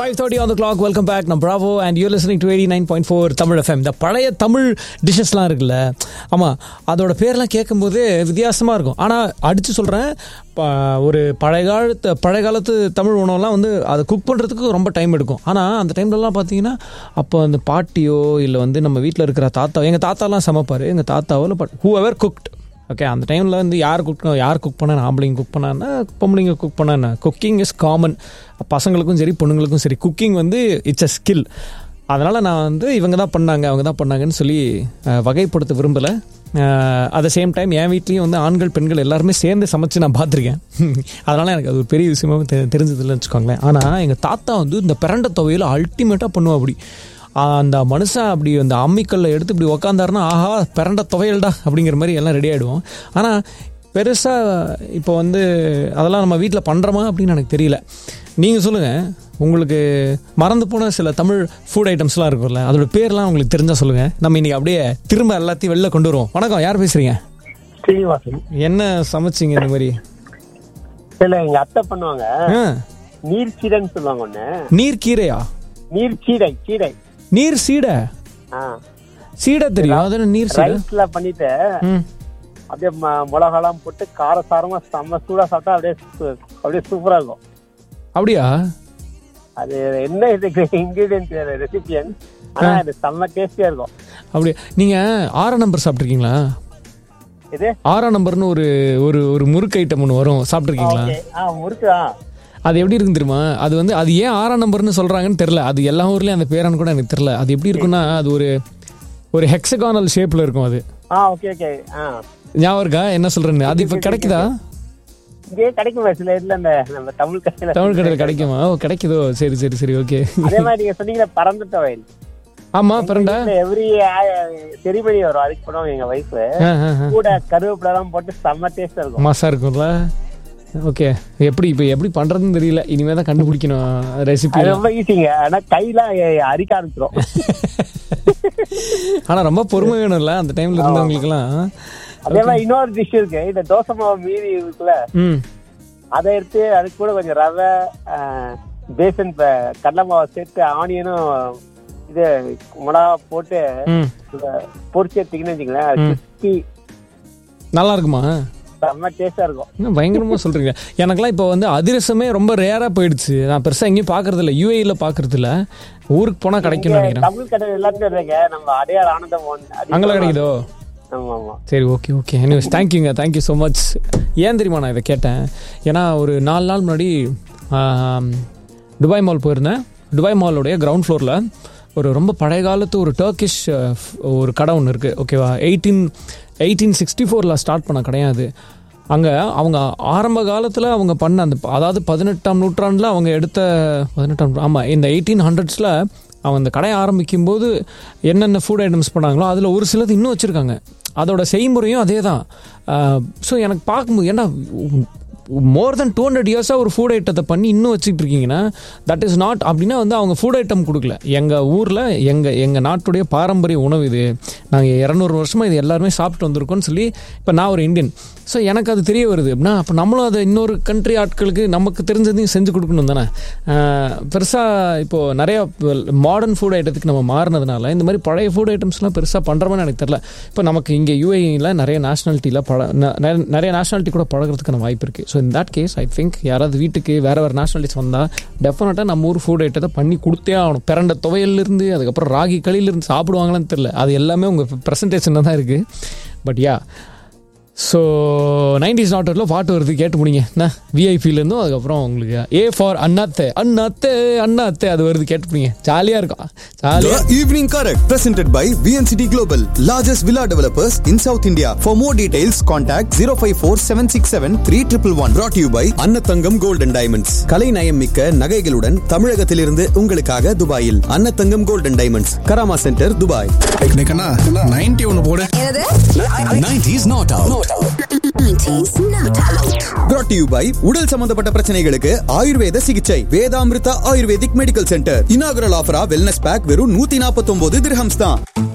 Five thirty on the clock welcome back நான் Bravo and you listening to eighty nine point four Tamil FM இந்த பழைய தமிழ் டிஷ்ஷஸ்லாம் இருக்குல்ல ஆமாம் அதோட பேர்லாம் கேட்கும்போது வித்தியாசமாக இருக்கும் ஆனால் அடித்து சொல்கிறேன் ஒரு பழைய காலத்து பழைய காலத்து தமிழ் உணவுலாம் வந்து அதை குக் பண்ணுறதுக்கு ரொம்ப டைம் எடுக்கும் ஆனால் அந்த டைம்லலாம் பார்த்தீங்கன்னா அப்போ அந்த பாட்டியோ இல்லை வந்து நம்ம வீட்டில் இருக்கிற தாத்தா எங்கள் தாத்தாலாம் சமைப்பார் எங்கள் தாத்தாவோ இல்லை but whoever cooked okay அந்த டைமில் வந்து யார் குக் யார் குக் பண்ணா ஆம்பளைங்க குக் பண்ணான்னா பொம்பளைங்க குக் பண்ணா குக்கிங் இஸ் காமன் பசங்களுக்கும் சரி பொண்ணுங்களுக்கும் சரி குக்கிங் வந்து இட்ஸ் அ ஸ்கில் அதனால் நான் வந்து இவங்க தான் பண்ணாங்க அவங்க தான் பண்ணாங்கன்னு சொல்லி அஹ், வகைப்படுத்த விரும்பலை அட் த சேம் டைம் என் வீட்லேயும் வந்து ஆண்கள் பெண்கள் எல்லாருமே சேர்ந்து சமைச்சு நான் பார்த்துருக்கேன் அதனால் எனக்கு அது ஒரு பெரிய விஷயமாவும் தெ தெரிஞ்சதில்லைன்னு வச்சுக்கோங்களேன் ஆனால் எங்கள் தாத்தா வந்து இந்த பிரண்ட துவையில் அல்டிமேட்டாக பண்ணுவா அப்படி அந்த மனுஷன் அப்படி அந்த அம்மிக்கல்ல எடுத்து இப்படி உக்காந்தாருன்னா ஆஹா பிறண்ட துவையல்டா அப்படிங்கிற மாதிரி எல்லாம் ரெடி ஆகிடுவோம் ஆனால் பெருசாக இப்போ வந்து அதெல்லாம் நம்ம வீட்டில் பண்ணுறோமா அப்படின்னு எனக்கு தெரியல நீங்கள் சொல்லுங்கள் உங்களுக்கு மறந்து போன சில தமிழ் ஃபுட் ஐட்டம்ஸ்லாம் இருக்கும்ல அதோட பேர்லாம் உங்களுக்கு தெரிஞ்சால் சொல்லுங்கள் நம்ம இன்னைக்கு அப்படியே திரும்ப எல்லாத்தையும் வெளில கொண்டு வருவோம் வணக்கம் யார் பேசுகிறீங்க ஸ்ரீனிவாசன் என்ன சமைச்சிங்க இந்த மாதிரி இல்ல எங்க அத்தை பண்ணுவாங்க ஆ நீர் சீடைன்னு சொல்லுவாங்க ஒண்ணு நீர் கீரையா நீர் சீடை சீடை நீர் சீடை ஆ சீடை தெரியும் அது நீர் சீடை ரைஸ்ல பண்ணிட்டு ம் அப்படியே ம- மிளகாலாம் போட்டு காரசாரமா செம்ம சூடா சாப்பிட்டா அப்படியே சு- அப்படியே சூப்பரா இருக்கும் அப்படியா அது என்ன இதுக்கு இன்கிரீடியன்ட் ரெசிபியன் ஆனா அது செம்ம டேஸ்டியா இருக்கும் அப்படி நீங்கள் ஆறாம் நம்பர் சாப்பிட்ருக்கீங்களா இது ஆறாம் நம்பர்னு ஒரு ஒரு ஒரு முறுக்கு ஐட்டம் ஒன்று வரும் சாப்பிட்ருக்கீங்களா ஓகே ஆ முறுக்கு ஆ அது எப்படி இருக்குன்னு தெரியுமா அது வந்து அது ஏன் ஆறாம் நம்பர்னு சொல்கிறாங்கன்னு தெரில அது எல்லா ஊர்லேயும் அந்த பேரான்னு கூட எனக்கு தெரில அது எப்படி இருக்குன்னா அது ஒரு ஒரு ஹெக்ஸகானல் ஷேப்பில் இருக்கும் அது ஆ ஓகே ஓகே ஆ ஞாபகம் இருக்கா என்ன சொல்கிறேன்னு அது இப்போ கிடைக்குதா இங்கே கிடைக்குமா சில இதுல இந்த நம்ம தமிழ் கடையில தமிழ் கடையில் கிடைக்குமா ஓ கிடைக்குதோ சரி சரி சரி ஓகே அதே மாதிரி நீங்க சொன்னீங்களே பறந்த துவையல் ஆமாம் பிறண்டா எவ்ரி செரிமணி வரும் அதுக்கு பண்ணுவாங்க எங்க வைஃப் ஆ ஆ ஆ கூட கருவேப்பிலை எல்லாம் போட்டு செம்ம டேஸ்டா இருக்கும் மாசா இருக்கும்ல ஓகே எப்படி இப்போ எப்படி பண்ணுறதுன்னு தெரியல இனிமேல் தான் கண்டுபிடிக்கணும் ரெசிபி அது ரொம்ப ஈஸிங்க ஆனா கையெல்லாம் எ- அரிக்க ஆரம்பிச்சிரும் ஆனால் ரொம்ப பொறுமை வேணும்ல அந்த டைமில் இருந்தவங்களுக்குலாம் அதே மாதிரி இன்னொரு டிஷ் இருக்கு இந்த தோசை மாவு மீதி இருக்குல்ல ம் அதை எடுத்து அது கூட கொஞ்சம் ரவை பேசன் கடலை மாவை சேர்த்து ஆனியனும் இது மிளகா போட்டு ம் இந்த பொரிச்சு எடுத்தீங்கன்னு வச்சுங்களேன் அது crispy, நல்லா இருக்குமா செம்ம டேஸ்டா இருக்கும் என்ன பயங்கரமாக சொல்கிறீங்க எனக்கெல்லாம் இப்போ வந்து அதிரசமே ரொம்ப ரேராக போயிடுச்சு நான் பெருசாக எங்கேயும் பார்க்கறது இல்லை யூஏயில் பார்க்கறது இல்ல ஊருக்கு போனால் கிடைக்கும்னு நினைக்கிறேன் தமிழ் கடை எல்லாத்துலயும் இருக்கு நம்ம அடையார் ஆனந்தம் ஒண்ணு. அதிகமா- அங்கெல்லாம் கிடைக்குதோ ஆமா ஆமா சரி ஓகே ஓகே எனிவேஸ் தேங்க்யூங்க தேங்க்யூ ஸோ மச் ஏன் தெரியுமா நான் இதை கேட்டேன் ஏன்னா ஒரு நாலு நாள் முன்னாடி ஆம், துபாய் மால் போயிருந்தேன் துபாய் மாலோடைய கிரவுண்ட் ஃப்ளோரில் ஒரு ரொம்ப பழைய காலத்து ஒரு டர்க்கிஷ் அஹ், ஒரு கடை ஒன்று இருக்குது ஓகேவா எயிட்டீன் எயிட்டீன் சிக்ஸ்டி ஃபோரில் ஸ்டார்ட் பண்ண கிடையாது அங்கே அவங்க ஆரம்ப காலத்தில் அவங்க பண்ண அந்த அதாவது பதினெட்டாம் நூற்றாண்டில் அவங்க எடுத்த பதினெட்டாம் ஆமாம் இந்த எயிட்டீன் ஹண்ட்ரட்ஸில் அவன் அந்த கடையை ஆரம்பிக்கும் போது என்னென்ன ஃபுட் ஐட்டம்ஸ் பண்ணாங்களோ அதில் ஒரு சிலது இன்னும் வச்சுருக்காங்க அதோட செய்முறையும் அதே தான் ஸோ எனக்கு பார்க்கும்போது ஏன்னா மோர் தென் டூ ஹண்ட்ரட் இயர்ஸாக ஒரு ஃபுட் ஐட்டத்தை பண்ணி இன்னும் வச்சுக்கிட்டு இருக்கீங்கன்னா தட் இஸ் நாட் அப்படின்னா வந்து அவங்க ஃபுட் ஐட்டம் கொடுக்கல எங்கள் ஊரில் எங்கள் எங்கள் நாட்டுடைய பாரம்பரிய உணவு இது நாங்கள் இரநூறு வருஷமாக இது எல்லாருமே சாப்பிட்டு வந்திருக்கோம்னு சொல்லி இப்போ நான் ஒரு இந்தியன் ஸோ எனக்கு அது தெரிய வருது அப்படின்னா அப்போ நம்மளும் அதை இன்னொரு கண்ட்ரி ஆட்களுக்கு நமக்கு தெரிஞ்சதையும் செஞ்சு கொடுக்கணும் தானே பெருசாக இப்போது நிறையா மாடர்ன் ஃபுட் ஐட்டத்துக்கு நம்ம மாறினதுனால இந்த மாதிரி பழைய ஃபுட் ஐட்டம்ஸ்லாம் பெருசாக பண்ணுறோமன்னு எனக்கு தெரில இப்போ நமக்கு இங்கே யூஏஇயில் நிறைய நேஷனாலிட்டியில் பழ ந- நெ- நிறைய நேஷனாலிட்டி கூட பழகிறதுக்கான வாய்ப்பு இருக்குது so in that case I think யாராவது வீட்டுக்கு வேறு வேறு நேஷனாலிட்டிஸ் வந்தால் டெஃபினட்டாக நம்ம ஊர் ஃபுட் ஐட்டத்தை பண்ணி கொடுத்தே ஆகணும் பிறண்ட துவையிலிருந்து அதுக்கப்புறம் ராகி களியிலிருந்து சாப்பிடுவாங்களான்னு தெரில அது எல்லாமே உங்கள் ப்ரெசன்டேஷனில் தான் இருக்குது பட் யா ஸோ நைன்டிஸ் நாட்டில் பாட்டு வருது கேட்டு முடிங்க என்ன விஐபிலேருந்தும் அதுக்கப்புறம் உங்களுக்கு ஏ ஃபார் அண்ணாத்தே அண்ணாத்தே அண்ணாத்தே அது வருது கேட்டு முடிங்க ஜாலியாக இருக்கும் ஜாலியாக The Evening Correct, presented by VNCT Global, largest villa developers in South India. For more details, contact 054 767 3111. Brought to you by அன்னத்தங்கம் Gold and Diamonds. கலை நயம் மிக்க நகைகளுடன் தமிழகத்திலிருந்து உங்களுக்காக துபாயில் Annathangam Gold and Diamonds, Karama centre Dubai கண்ணா நைன்டி ஒன்னு போடு என்னது 90s not out. 90s not out. Brought to you by உடல் சம்பந்தப்பட்ட பிரச்சனைகளுக்கு ஆயுர்வேத சிகிச்சை Vedamrutha ayurvedic medical centre inaugural ஆஃபரா வெல்னஸ் பேக் வெறும் நூத்தி நாற்பத்தி ஒன்பது திரஹம்ஸ் தான்